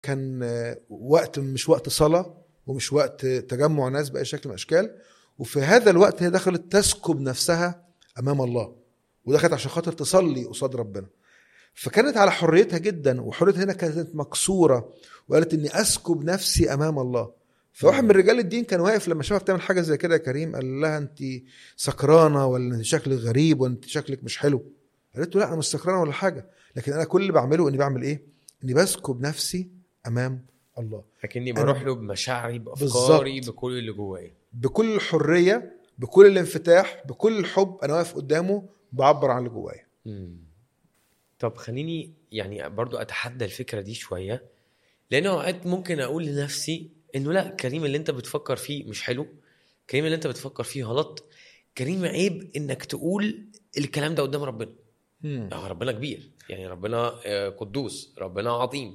كان آه، وقت مش وقت صلاه ومش وقت تجمع ناس باي شكل من الاشكال وفي هذا الوقت هي دخلت تسكب نفسها امام الله ودخلت عشان خاطر تصلي قصاد ربنا فكانت على حريتها جدا وحريتها هنا كانت مكسوره وقالت اني اسكب نفسي امام الله فواحد من رجال الدين كان واقف لما شافها بتعمل حاجه زي كده يا كريم قال لها انت سكرانه ولا انت شكلك غريب ولا انت شكلك مش حلو قالت له لا انا مش سكرانه ولا حاجه لكن انا كل اللي بعمله اني بعمل ايه اني بسكب نفسي امام الله لكني أنا- بروح له بمشاعري بافكاري بالظبط. بكل اللي جوايا بكل حريه بكل الانفتاح بكل الحب انا واقف قدامه بعبر عن اللي جوايا مم. طب خليني يعني برضو اتحدى الفكره دي شويه لان اوقات ممكن اقول لنفسي انه لا كريم اللي انت بتفكر فيه مش حلو كريم اللي انت بتفكر فيه غلط كريم عيب انك تقول الكلام ده قدام ربنا آه، ربنا كبير يعني ربنا آه، قدوس ربنا عظيم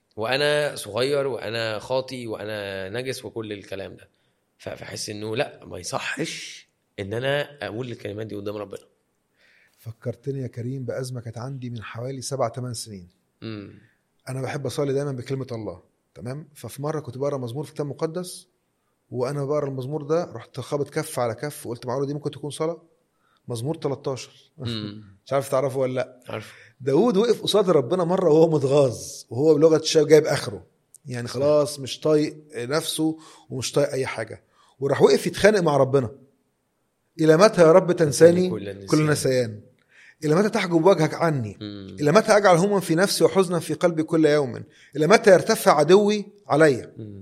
وانا صغير وانا خاطي وانا نجس وكل الكلام ده ف- فاحس انه لا ما يصحش ان انا اقول الكلمات دي قدام ربنا فكرتني يا كريم بازمه كانت عندي من حوالي سبع ثمان سنين امم انا بحب اصلي دايما بكلمه الله تمام ففي مره كنت بقرا مزمور في كتاب مقدس وانا بقرا المزمور ده رحت خابط كف على كف وقلت معقوله دي ممكن تكون صلاه مزمور 13 امم مش عارف تعرفه ولا لا عارف داود وقف قصاد ربنا مره وهو متغاظ وهو بلغه الشاب جايب اخره يعني خلاص مش طايق نفسه ومش طايق اي حاجه وراح وقف يتخانق مع ربنا الى متى يا رب تنساني كل النسيان. كل نسيان الى متى تحجب وجهك عني مم. الى متى اجعل هما في نفسي وحزنا في قلبي كل يوم الى متى يرتفع عدوي علي مم.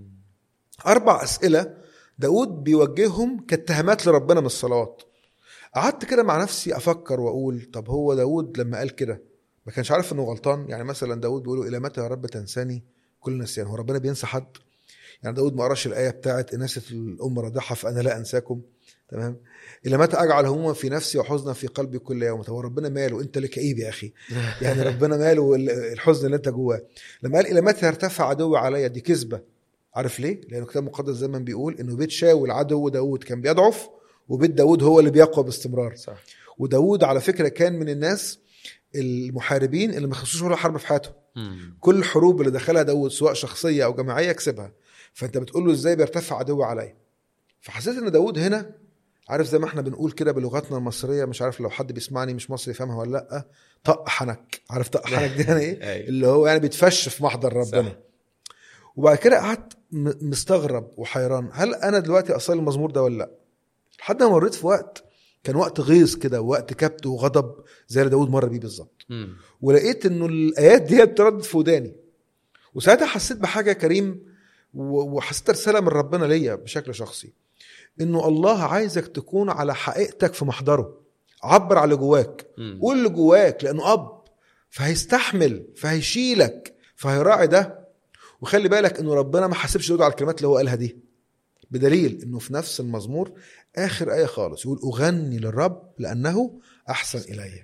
اربع اسئله داود بيوجههم كاتهامات لربنا من الصلوات قعدت كده مع نفسي افكر واقول طب هو داود لما قال كده ما كانش عارف انه غلطان يعني مثلا داود بيقول له الى متى يا رب تنساني كل نسيان هو ربنا بينسى حد يعني داود ما قراش الايه بتاعت انست الام رضعها فانا لا انساكم تمام الى متى اجعل هموما في نفسي وحزنا في قلبي كل يوم طب هو ربنا ماله انت اللي كئيب يا اخي يعني ربنا ماله ال- الحزن اللي انت جواه لما قال الى متى يرتفع عدوي عليا دي كذبه عارف ليه؟ لأن الكتاب المقدس زي ما بيقول إنه بيت شاول عدو داود كان بيضعف وبيت داود هو اللي بيقوى باستمرار صح وداود على فكرة كان من الناس المحاربين اللي ما خسروش ولا حرب في حياتهم مم. كل الحروب اللي دخلها داود سواء شخصية أو جماعية كسبها فأنت بتقول له إزاي بيرتفع عدو عليا فحسيت إن داود هنا عارف زي ما احنا بنقول كده بلغتنا المصرية مش عارف لو حد بيسمعني مش مصري يفهمها ولا لأ طق حنك عارف طق حنك دي يعني إيه؟ أيوة. اللي هو يعني بيتفش في محضر ربنا صح. وبعد كده قعدت م- مستغرب وحيران هل انا دلوقتي اصلي المزمور ده ولا لا لحد ما مريت في وقت كان وقت غيظ كده ووقت كبت وغضب زي اللي داود مر بيه بالظبط مم. ولقيت انه الايات دي بتردد في وداني وساعتها حسيت بحاجه يا كريم و- وحسيت رساله من ربنا ليا بشكل شخصي انه الله عايزك تكون على حقيقتك في محضره عبر على جواك مم. قول اللي جواك لانه اب فهيستحمل فهيشيلك فهيراعي ده وخلي بالك انه ربنا ما حاسبش داود على الكلمات اللي هو قالها دي بدليل انه في نفس المزمور اخر ايه خالص يقول اغني للرب لانه احسن الي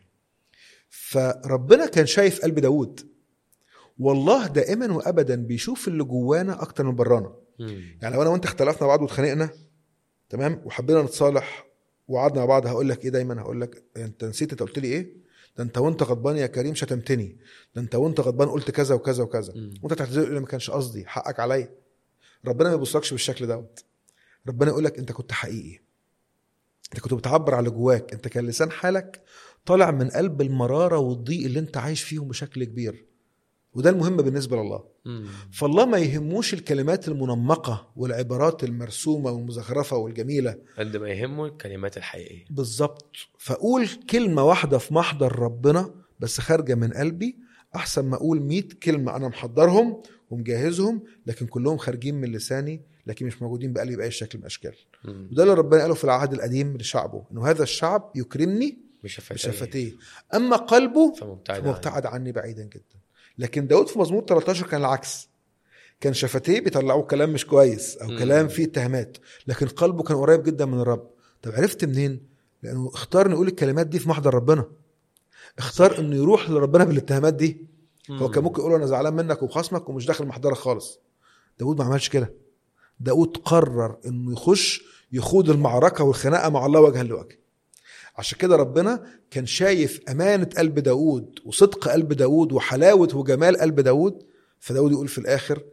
فربنا كان شايف قلب داود والله دائما وابدا بيشوف اللي جوانا اكتر من برانا مم. يعني لو انا وانت اختلفنا مع بعض واتخانقنا تمام وحبينا نتصالح وقعدنا مع بعض هقول لك ايه دايما هقول لك انت نسيت انت قلت لي ايه ده انت وانت غضبان يا كريم شتمتني ده انت وانت غضبان قلت كذا وكذا وكذا مم. وانت تعتذر لي ما كانش قصدي حقك عليا ربنا ما يبصلكش بالشكل دوت ربنا يقول لك انت كنت حقيقي انت كنت بتعبر على جواك انت كان لسان حالك طالع من قلب المراره والضيق اللي انت عايش فيهم بشكل كبير وده المهم بالنسبه لله مم. فالله ما يهموش الكلمات المنمقه والعبارات المرسومه والمزخرفه والجميله قد ما يهمه الكلمات الحقيقيه بالظبط فاقول كلمه واحده في محضر ربنا بس خارجه من قلبي احسن ما اقول 100 كلمه انا محضرهم ومجهزهم لكن كلهم خارجين من لساني لكن مش موجودين بقلبي باي شكل من الاشكال مم. وده اللي ربنا قاله في العهد القديم لشعبه انه هذا الشعب يكرمني بشفتيه بشفتيه اما قلبه فمبتعد عنه. فمبتعد عني بعيدا جدا لكن داود في مزمور 13 كان العكس كان شفتيه بيطلعوا كلام مش كويس او مم. كلام فيه اتهامات لكن قلبه كان قريب جدا من الرب طب عرفت منين لانه اختار انه يقول الكلمات دي في محضر ربنا اختار انه يروح لربنا بالاتهامات دي هو كان ممكن يقول له انا زعلان منك وبخصمك ومش داخل محضرك خالص داود ما عملش كده داود قرر انه يخش يخوض المعركه والخناقه مع الله وجها لوجه عشان كده ربنا كان شايف امانه قلب داود وصدق قلب داود وحلاوه وجمال قلب داود فداود يقول في الاخر